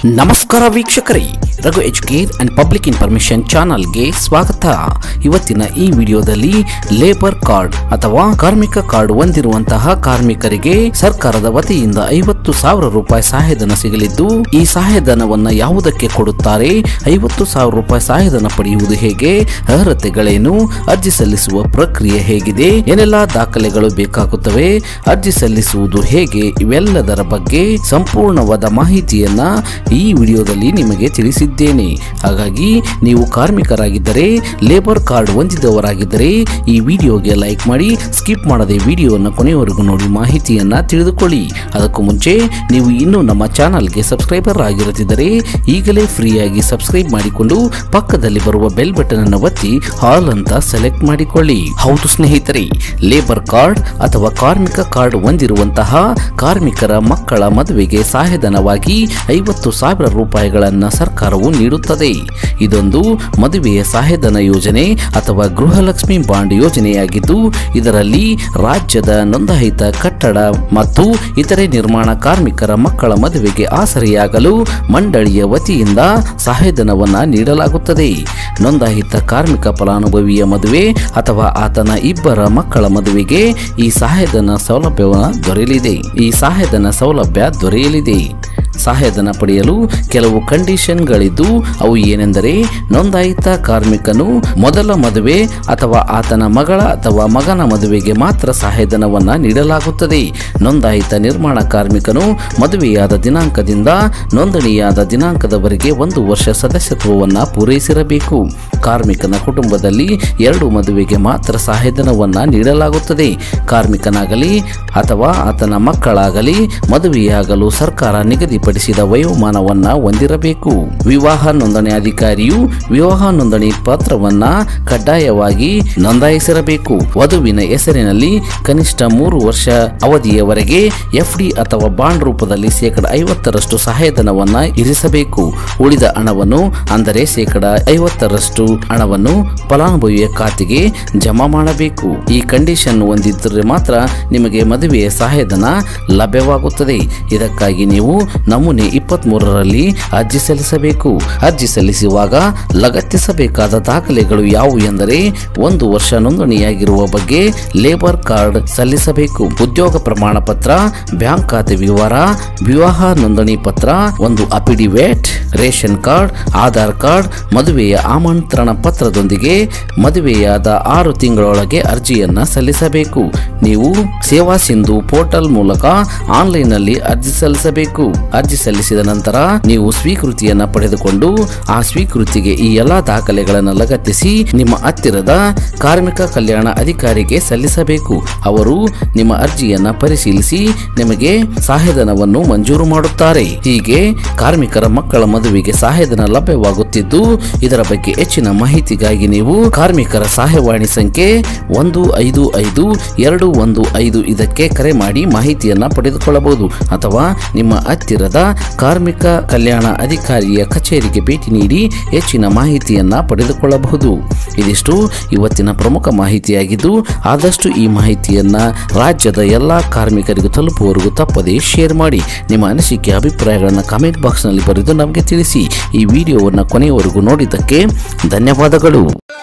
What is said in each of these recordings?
ನಮಸ್ಕಾರ ವೀಕ್ಷಕರೇ Raghu Educare and public information ಚಾನಲ್ಗೆ ಸ್ವಾಗತ ಇವತ್ತಿನ ಈ ವಿಡಿಯೋದಲ್ಲಿ ಲೇಬರ್ ಕಾರ್ಡ್ ಅಥವಾ ಕಾರ್ಮಿಕ ಕಾರ್ಡ್ ಹೊಂದಿರುವಂತಹ ಕಾರ್ಮಿಕರಿಗೆ ಸರ್ಕಾರದ ವತಿಯಿಂದ ಐವತ್ತು ಸಾವಿರ ರೂಪಾಯಿ ಸಹಾಯಧನ ಸಿಗಲಿದ್ದು ಈ ಸಹಾಯಧನವನ್ನ ಯಾವುದಕ್ಕೆ ಕೊಡುತ್ತಾರೆ ಐವತ್ತು ಸಾವಿರ ರೂಪಾಯಿ ಸಹಾಯಧನ ಪಡೆಯುವುದು ಹೇಗೆ ಅರ್ಹತೆಗಳೇನು ಅರ್ಜಿ ಸಲ್ಲಿಸುವ ಪ್ರಕ್ರಿಯೆ ಹೇಗಿದೆ ಏನೆಲ್ಲಾ ದಾಖಲೆಗಳು ಬೇಕಾಗುತ್ತವೆ ಅರ್ಜಿ ಸಲ್ಲಿಸುವುದು ಹೇಗೆ ಇವೆಲ್ಲದರ ಬಗ್ಗೆ ಸಂಪೂರ್ಣವಾದ ಮಾಹಿತಿಯನ್ನ ಈ ವಿಡಿಯೋದಲ್ಲಿ ನಿಮಗೆ ತಿಳಿಸಿದ್ದೇನೆ ಹಾಗಾಗಿ ನೀವು ಕಾರ್ಮಿಕರಾಗಿದ್ದರೆ ಲೇಬರ್ ಕಾರ್ಡ್ ಹೊಂದಿದವರಾಗಿದ್ದರೆ ಈ ವಿಡಿಯೋಗೆ ಲೈಕ್ ಮಾಡಿ ಸ್ಕಿಪ್ ಮಾಡದೆ ವಿಡಿಯೋವನ್ನು ಕೊನೆಯವರೆಗೂ ನೋಡಿ ಮಾಹಿತಿಯನ್ನ ತಿಳಿದುಕೊಳ್ಳಿ ಅದಕ್ಕೂ ಮುಂಚೆ ನೀವು ಇನ್ನೂ ನಮ್ಮ ಚಾನಲ್ಗೆ ಸಬ್ಸ್ಕ್ರೈಬರ್ ಆಗಿರುತ್ತಿದ್ದರೆ ಈಗಲೇ ಫ್ರೀಯಾಗಿ ಸಬ್ಸ್ಕ್ರೈಬ್ ಮಾಡಿಕೊಂಡು ಪಕ್ಕದಲ್ಲಿ ಬರುವ ಬೆಲ್ ಬಟನ್ ಅನ್ನು ಒತ್ತಿ ಹಾಲ್ ಅಂತ ಸೆಲೆಕ್ಟ್ ಮಾಡಿಕೊಳ್ಳಿ ಹೌದು ಸ್ನೇಹಿತರೆ ಲೇಬರ್ ಕಾರ್ಡ್ ಅಥವಾ ಕಾರ್ಮಿಕ ಕಾರ್ಡ್ ಹೊಂದಿರುವಂತಹ ಕಾರ್ಮಿಕರ ಮಕ್ಕಳ ಮದುವೆಗೆ ಸಹಾಯಧನವಾಗಿ ಐವತ್ತು ಸಾವಿರ ರೂಪಾಯಿಗಳನ್ನ ಸರ್ಕಾರವು ನೀಡುತ್ತದೆ ಇದೊಂದು ಮದುವೆಯ ಸಹಾಯಧನ ಯೋಜನೆ ಅಥವಾ ಗೃಹಲಕ್ಷ್ಮಿ ಬಾಂಡ್ ಯೋಜನೆಯಾಗಿದ್ದು ಇದರಲ್ಲಿ ರಾಜ್ಯದ ನೋಂದಾಯಿತ ಕಟ್ಟಡ ಮತ್ತು ಇತರೆ ನಿರ್ಮಾಣ ಕಾರ್ಮಿಕರ ಮಕ್ಕಳ ಮದುವೆಗೆ ಆಸರೆಯಾಗಲು ಮಂಡಳಿಯ ವತಿಯಿಂದ ಸಹಾಯಧನವನ್ನ ನೀಡಲಾಗುತ್ತದೆ ನೋಂದಾಯಿತ ಕಾರ್ಮಿಕ ಫಲಾನುಭವಿಯ ಮದುವೆ ಅಥವಾ ಆತನ ಇಬ್ಬರ ಮಕ್ಕಳ ಮದುವೆಗೆ ಈ ಸಹಾಯಧನ ಸೌಲಭ್ಯವನ್ನು ದೊರೆಯಲಿದೆ ಈ ಸಹಾಯಧನ ಸೌಲಭ್ಯ ದೊರೆಯಲಿದೆ ಸಹಾಯಧನ ಪಡೆಯಲು ಕೆಲವು ಕಂಡೀಷನ್ಗಳಿದ್ದು ಅವು ಏನೆಂದರೆ ನೋಂದಾಯಿತ ಕಾರ್ಮಿಕನು ಮೊದಲ ಮದುವೆ ಅಥವಾ ಆತನ ಮಗಳ ಅಥವಾ ಮಗನ ಮದುವೆಗೆ ಮಾತ್ರ ಸಹಾಯಧನವನ್ನ ನೀಡಲಾಗುತ್ತದೆ ನೋಂದಾಯಿತ ನಿರ್ಮಾಣ ಕಾರ್ಮಿಕನು ಮದುವೆಯಾದ ದಿನಾಂಕದಿಂದ ನೋಂದಣಿಯಾದ ದಿನಾಂಕದವರೆಗೆ ಒಂದು ವರ್ಷ ಸದಸ್ಯತ್ವವನ್ನ ಪೂರೈಸಿರಬೇಕು ಕಾರ್ಮಿಕನ ಕುಟುಂಬದಲ್ಲಿ ಎರಡು ಮದುವೆಗೆ ಮಾತ್ರ ಸಹಾಯಧನವನ್ನ ನೀಡಲಾಗುತ್ತದೆ ಕಾರ್ಮಿಕನಾಗಲಿ ಅಥವಾ ಆತನ ಮಕ್ಕಳಾಗಲಿ ಮದುವೆಯಾಗಲು ಸರ್ಕಾರ ನಿಗದಿಪಡಿಸಿದ ವಯೋಮಾನವನ್ನ ಹೊಂದಿರಬೇಕು ವಿವಾಹ ನೋಂದಣಿ ಅಧಿಕಾರಿಯು ವಿವಾಹ ನೋಂದಣಿ ಪತ್ರವನ್ನ ಕಡ್ಡಾಯವಾಗಿ ನೋಂದಾಯಿಸಿರಬೇಕು ವಧುವಿನ ಹೆಸರಿನಲ್ಲಿ ಕನಿಷ್ಠ ಮೂರು ವರ್ಷ ಅವಧಿಯವರೆಗೆ ಎಫ್ಡಿ ಅಥವಾ ಬಾಂಡ್ ರೂಪದಲ್ಲಿ ಶೇಕಡ ಐವತ್ತರಷ್ಟು ಸಹಾಯಧನವನ್ನ ಇರಿಸಬೇಕು ಉಳಿದ ಹಣವನ್ನು ಅಂದರೆ ಶೇಕಡ ಐವತ್ತರಷ್ಟು ಹಣವನ್ನು ಫಲಾನುಭವಿಯ ಖಾತೆಗೆ ಜಮಾ ಮಾಡಬೇಕು ಈ ಕಂಡೀಷನ್ ಹೊಂದಿದ್ದರೆ ಮಾತ್ರ ನಿಮಗೆ ಮದುವೆಯ ಸಹಾಯಧನ ಲಭ್ಯವಾಗುತ್ತದೆ ಇದಕ್ಕಾಗಿ ನೀವು ನಮೂನೆ ಇಪ್ಪತ್ತ್ ಮೂರರಲ್ಲಿ ಅರ್ಜಿ ಸಲ್ಲಿಸಬೇಕು ಅರ್ಜಿ ಸಲ್ಲಿಸುವಾಗ ಲಗತ್ತಿಸಬೇಕಾದ ದಾಖಲೆಗಳು ಯಾವುವು ಎಂದರೆ ಒಂದು ವರ್ಷ ನೋಂದಣಿಯಾಗಿರುವ ಬಗ್ಗೆ ಲೇಬರ್ ಕಾರ್ಡ್ ಸಲ್ಲಿಸಬೇಕು ಉದ್ಯೋಗ ಪ್ರಮಾಣ ಪತ್ರ ಬ್ಯಾಂಕ್ ಖಾತೆ ವಿವರ ವಿವಾಹ ನೋಂದಣಿ ಪತ್ರ ಒಂದು affidavit ration card Aadhaar card ಮದುವೆಯ ಆಮಂತ್ರಣ ಪತ್ರದೊಂದಿಗೆ ಮದುವೆಯಾದ ಆರು ತಿಂಗಳೊಳಗೆ ಅರ್ಜಿಯನ್ನ ಸಲ್ಲಿಸಬೇಕು ನೀವು ಸೇವಾ ಸಿಂಧು ಪೋರ್ಟಲ್ ಮೂಲಕ ಆನ್ಲೈನ್ನಲ್ಲಿ ಅರ್ಜಿ ಸಲ್ಲಿಸಬೇಕು ಅರ್ಜಿ ಸಲ್ಲಿಸಿದ ನಂತರ ನೀವು ಸ್ವೀಕೃತಿಯನ್ನ ಪಡೆದುಕೊಂಡು ಆ ಸ್ವೀಕೃತಿಗೆ ಈ ಎಲ್ಲಾ ದಾಖಲೆಗಳನ್ನು ಲಗತ್ತಿಸಿ ನಿಮ್ಮ ಹತ್ತಿರದ ಕಾರ್ಮಿಕ ಕಲ್ಯಾಣ ಅಧಿಕಾರಿಗೆ ಸಲ್ಲಿಸಬೇಕು ಅವರು ನಿಮ್ಮ ಅರ್ಜಿಯನ್ನ ಪರಿಶೀಲಿಸಿ ನಿಮಗೆ ಸಹಾಯಧನವನ್ನು ಮಂಜೂರು ಮಾಡುತ್ತಾರೆ ಹೀಗೆ ಕಾರ್ಮಿಕರ ಮಕ್ಕಳ ಮದುವೆಗೆ ಸಹಾಯಧನ ಲಭ್ಯವಾಗುತ್ತಿದ್ದು ಇದರ ಬಗ್ಗೆ ಹೆಚ್ಚಿನ ಮಾಹಿತಿಗಾಗಿ ನೀವು ಕಾರ್ಮಿಕರ ಸಹಾಯವಾಣಿ ಸಂಖ್ಯೆ ಒಂದು ಐದು ಐದು ಎರಡು ಒಂದು ಐದು ಇದಕ್ಕೆ ಕರೆ ಮಾಡಿ ಮಾಹಿತಿಯನ್ನ ಪಡೆದುಕೊಳ್ಳಬಹುದು ಅಥವಾ ನಿಮ್ಮ ಹತ್ತಿರದ ಕಾರ್ಮಿಕ ಕಲ್ಯಾಣ ಅಧಿಕಾರಿಯ ಕಚೇರಿಗೆ ಭೇಟಿ ನೀಡಿ ಹೆಚ್ಚಿನ ಮಾಹಿತಿಯನ್ನ ಪಡೆದುಕೊಳ್ಳಬಹುದು ಇದಿಷ್ಟು ಇವತ್ತಿನ ಪ್ರಮುಖ ಮಾಹಿತಿಯಾಗಿದ್ದು ಆದಷ್ಟು ಈ ಮಾಹಿತಿಯನ್ನ ರಾಜ್ಯದ ಎಲ್ಲಾ ಕಾರ್ಮಿಕರಿಗೂ ತಲುಪುವವರೆಗೂ ತಪ್ಪದೇ ಶೇರ್ ಮಾಡಿ ನಿಮ್ಮ ಅನಿಸಿಕೆ ಅಭಿಪ್ರಾಯಗಳನ್ನು ಕಾಮೆಂಟ್ ಬಾಕ್ಸ್ನಲ್ಲಿ ಬರೆದು ನಮಗೆ ತಿಳಿಸಿ ಈ ವಿಡಿಯೋವನ್ನು ಕೊನೆಯವರೆಗೂ ನೋಡಿದ್ದಕ್ಕೆ ಧನ್ಯವಾದಗಳು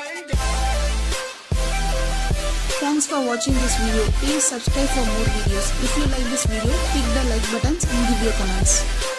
Thanks for watching this video. Please subscribe for more videos. If you like this video, click the like buttons and give your comments.